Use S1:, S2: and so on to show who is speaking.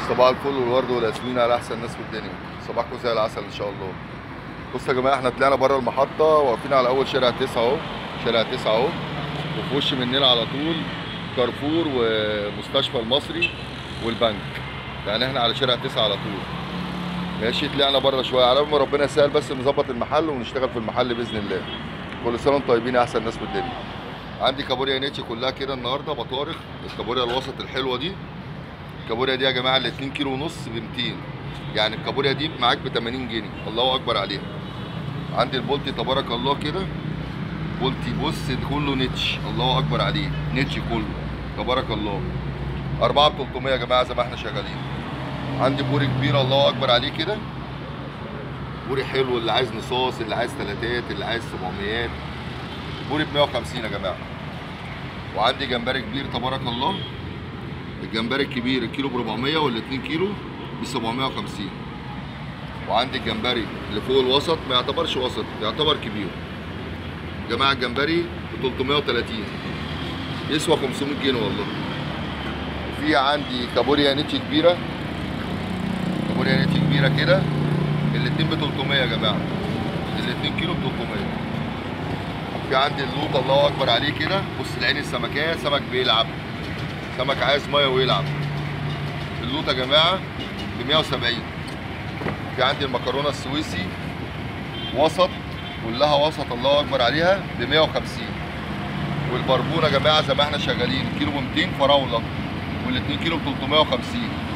S1: صباح الفل والورد والياسمين على احسن ناس في الدنيا صباحكم زي العسل ان شاء الله بصوا يا جماعه احنا طلعنا بره المحطه واقفين على اول شارع 9 اهو شارع 9 اهو وفي وش مننا على طول كارفور ومستشفى المصري والبنك يعني احنا على شارع 9 على طول ماشي طلعنا بره شويه على ما ربنا يسهل بس نظبط المحل ونشتغل في المحل باذن الله كل سنه وانتم طيبين يا احسن ناس في الدنيا عندي كابوريا نيتشي كلها كده النهارده بطارخ الكابوريا الوسط الحلوه دي الكابوريا دي يا جماعه ال 2 كيلو ونص ب 200 يعني الكابوريا دي معاك ب 80 جنيه الله اكبر عليها عندي البولتي تبارك الله كده بولتي بص كله نتش الله اكبر عليه نتش كله تبارك الله 4 ب 300 يا جماعه زي ما احنا شغالين عندي بوري كبيره الله اكبر عليه كده بوري حلو اللي عايز نصاص اللي عايز تلاتات اللي عايز 700 بوري ب 150 يا جماعه وعندي جمبري كبير تبارك الله الجمبري الكبير الكيلو ب 400 وال 2 كيلو ب 750 وعندي الجمبري اللي فوق الوسط ما يعتبرش وسط يعتبر كبير يا جماعه الجمبري ب 330 يسوى 500 جنيه والله وفي عندي كابوريا نيتشي كبيره كابوريا نيتشي كبيره كده الاتنين ب 300 يا جماعه الاتنين كيلو ب 300 في عندي اللوط الله اكبر عليه كده بص العين السمكيه سمك بيلعب سمك عايز ميه ويلعب اللوط يا جماعه ب 170 في عندي المكرونه السويسي وسط كلها وسط الله اكبر عليها ب 150 والبربونه يا جماعه زي ما احنا شغالين الكيلو ب 200 فراوله وال2 كيلو ب 350